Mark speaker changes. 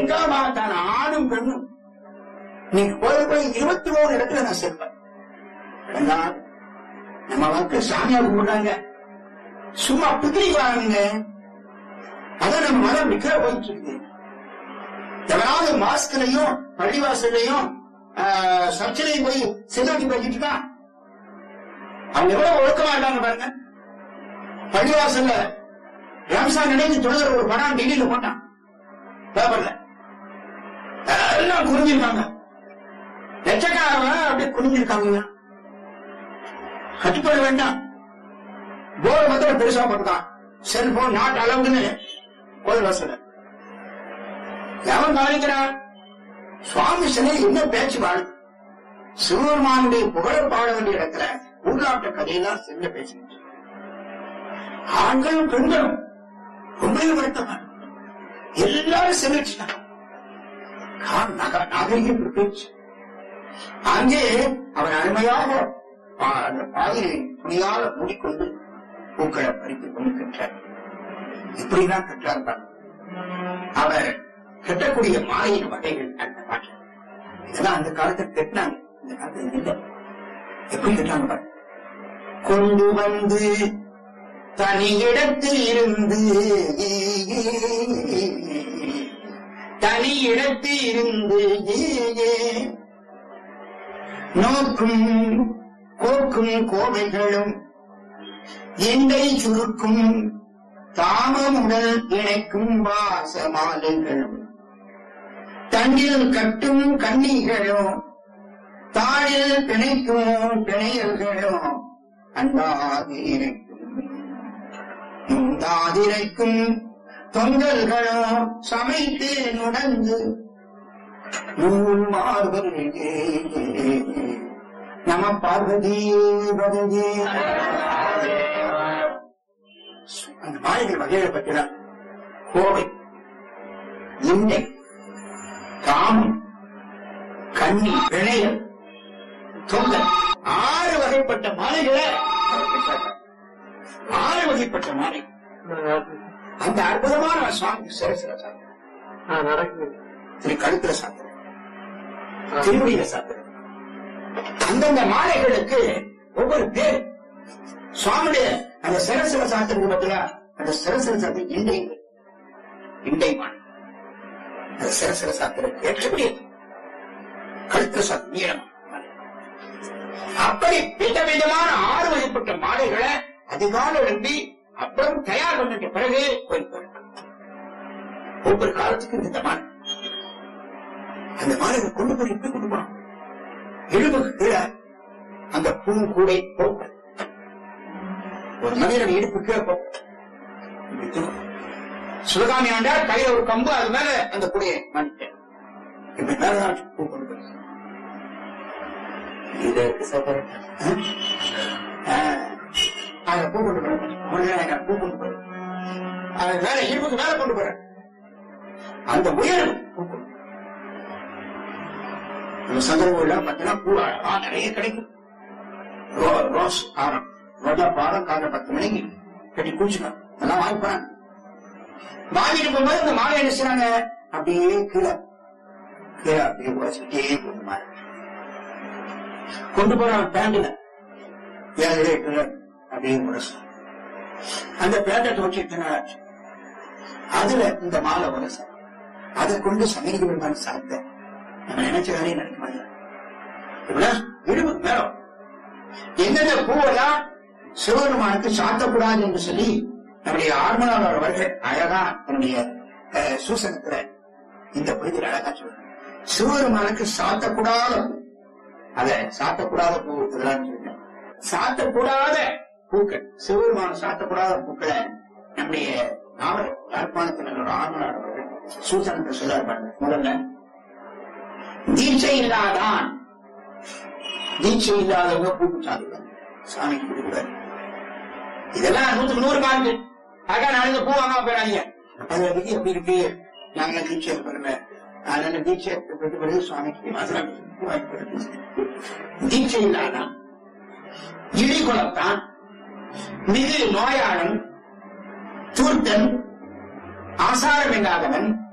Speaker 1: எங்காமா தான் ஆணும் பெண்ணும் நீங்க கோயில் போய் இருபத்தி மூணு இடத்துல நான் சேர்ப்பேன் அடங்கா, நம்ம மக்கள் சாமியார் கும்பிடுறாங்க சும்மா புத்திரி வாங்க அதான் நம்ம மதம் விக்கிர போயிட்டு இருக்கு எவனாவது மாஸ்க்லயும் பள்ளிவாசல்லையும் சர்ச்சிலையும் போய் செல்வட்டி பண்ணிட்டு இருக்கான் அவங்க எவ்வளவு ஒழுக்கமா இருக்காங்க பாருங்க பள்ளிவாசல்ல ரம்சான் நினைந்து தொழுகிற ஒரு படம் டெல்லியில போட்டான் பேப்பர்ல எல்லாம் குறிஞ்சிருக்காங்க லட்சக்காரவன் அப்படியே குறிஞ்சிருக்காங்க கட்டுப்பட வேண்டாம் போர்டு மாத்திரம் பெருசா போட்டுதான் செல்போன் நாட் அளவுன்னு கோயில் வாசல எவன் கவனிக்கிறான் சுவாமி சிலை என்ன பேச்சு வாழும் சிவபெருமானுடைய புகழ பாட வேண்டிய இடத்துல உள்நாட்டு கதையெல்லாம் செல்ல பேசிக்கிட்டு ஆண்களும் பெண்களும் ரொம்ப வருத்தமா எல்லாரும் செலுத்தினாங்க நாகரிகம் இருந்துச்சு அங்கே அவன் அருமையாக பா- அந்த பாதையை துணியால மூடிக்கொண்டு பூக்களை பறித்துக் கொண்டு கற்றார் இப்படிதான் கற்றார் பாருங்க. அவர் கட்டக்கூடிய மாலையின் வகைகள் அந்த பாட்டு இதெல்லாம் அந்த காலத்தில் கட்டினாங்க இந்த காலத்தில் இல்லை எப்படி கட்டாங்க பாருங்க. கொண்டு வந்து தனி இடத்தில் இருந்து தனி இடத்தில் இருந்து நோக்கும் கோக்கும் கோவைகளும் எண்டை சுருக்கும் தாமமுடல் இணைக்கும் வாசமாலைகளும் தண்டில் கட்டும் கண்ணிகளும் தாழில் பிணைக்கும் பிணையல்களும் அன்பாக இணைக்கும் முந்தாதிரைக்கும் தொங்கல்களும் சமைத்து நுடங்கு நூல் மார்பல் நம பார்வதி பதவி அந்த மாலைகள் வகைகளை பற்றினார் கோவை இண்டை காமம் கன்னி பிணையல் தொங்கல் ஆறு வகைப்பட்ட மாலைகளை அவர் பெற்றார். ஆறு வகைப்பட்ட மாலை அந்த அற்புதமான சுவாமி சிறசில சாப்பிட்டார்
Speaker 2: நடக்குது
Speaker 1: திரு கழுத்துல சாப்பிடுறேன் திருவடியில சாப்பிடுறேன் அந்தந்த மாலைகளுக்கு ஒவ்வொரு பேர் சுவாமியுடைய அந்த சிரசில சாத்திருக்கு பார்த்தீங்களா அந்த சிரசில சாத்தி இண்டை இண்டை மான் அந்த சிரசில சாத்திருக்கு ஏற்றபடி கழுத்துல சாத்தி நீளம் அப்படி விதவிதமான ஆறு வகைப்பட்ட மாலைகளை அதிகாலை எழுப்பி அப்புறம் தயார் பண்ணிட்ட பிறகு கோயில் போயிருக்காங்க ஒவ்வொரு காலத்துக்கும் இந்த மாலை அந்த மாலையை கொண்டு போய் எப்படி கொண்டு போனோம் இடுப்புக்கு கீழே அந்த பூங்கூடை போக்கு ஒரு மனிதன் இடுப்பு கீழே போக்கு இப்படி தூக்கும். சிவகாமி ஆண்டார் கையில ஒரு கம்பு அது மேல அந்த கூடையை மாட்டிட்டேன் இப்படி மேலதான் பூ கொண்டு போய்
Speaker 2: இது சகோதரன்
Speaker 1: அதை பூ கொண்டு போறேன் முருகன் பூ கொண்டு போறேன் அது மேல இடுப்புக்கு மேல கொண்டு போறேன் அந்த உயரம் பூ கொண்டு போறேன். நம்ம சந்திரகோயில பார்த்தீங்கன்னா பூ அழகா நிறைய கிடைக்கும் ரோ- ரோஸ் ஆரம் ரோஜா பாரம் காலை பத்து மணிக்கு கட்டி குளிச்சுக்கலாம் அதெல்லாம் வாங்கி போறாங்க வாங்கிட்டு போகும்போது இந்த மாலை என்ன செய்றாங்க அப்படியே கீழே கீழே அப்படியே உரைச்சுட்டே கொண்டு மாறி கொண்டு போறாங்க பேண்ட்ல ஏழு எட்டு அப்படியே உரசு அந்த பேண்டை துவச்சி எத்தனை நாள் ஆச்சு அதுல இந்த மாலை உரசு அதை கொண்டு சமையல் பெருமான் சாப்பிட்டேன் நம்ம நினைச்ச வேலையை நடக்க மாட்டேன் இப்படிலாம் இடுப்புக்கு மேல எந்தெந்த பூவெல்லாம் சிவபெருமானுக்கு சாத்தக்கூடாது என்று சொல்லி நம்முடைய ஆர்மனார் அவர்கள் அழகா தன்னுடைய அஹ், சூசனத்துல இந்த பகுதியில் அழகா சொல்றாங்க சிவபெருமானுக்கு சாத்தக்கூடாத பூ அத சாத்தக்கூடாத பூ இதெல்லாம் சொல்றேன் சாத்தக்கூடாத பூக்கள் சிவபெருமான சாத்தக்கூடாத பூக்களை நம்முடைய நாவல் யாழ்ப்பாணத்தில் ஒரு ஆர்மனார் அவர்கள் சூசனத்தை சொல்றாரு பாருங்க. முதல்ல தீட்சை இல்லாதான் தீட்சை இல்லாதவங்க பூக்கு சாப்பிடுவாங்க சாமி கொடுக்குறாரு இதெல்லாம் நூத்துக்கு நூறு மார்க்கு ஆகா நாளைக்கு பூ வாங்காம போயிடாதீங்க அது விதி எப்படி இருக்கு நாங்க தீட்சை பெறல அதனால தீட்சை பெற்று பிறகு சுவாமிக்கு மாத்திரம் வாங்கி போயிடுறது. தீட்சை இல்லாதான் இடிகுலத்தான் மிகு நோயாளன் தூர்த்தன் ஆசாரம் இல்லாதவன்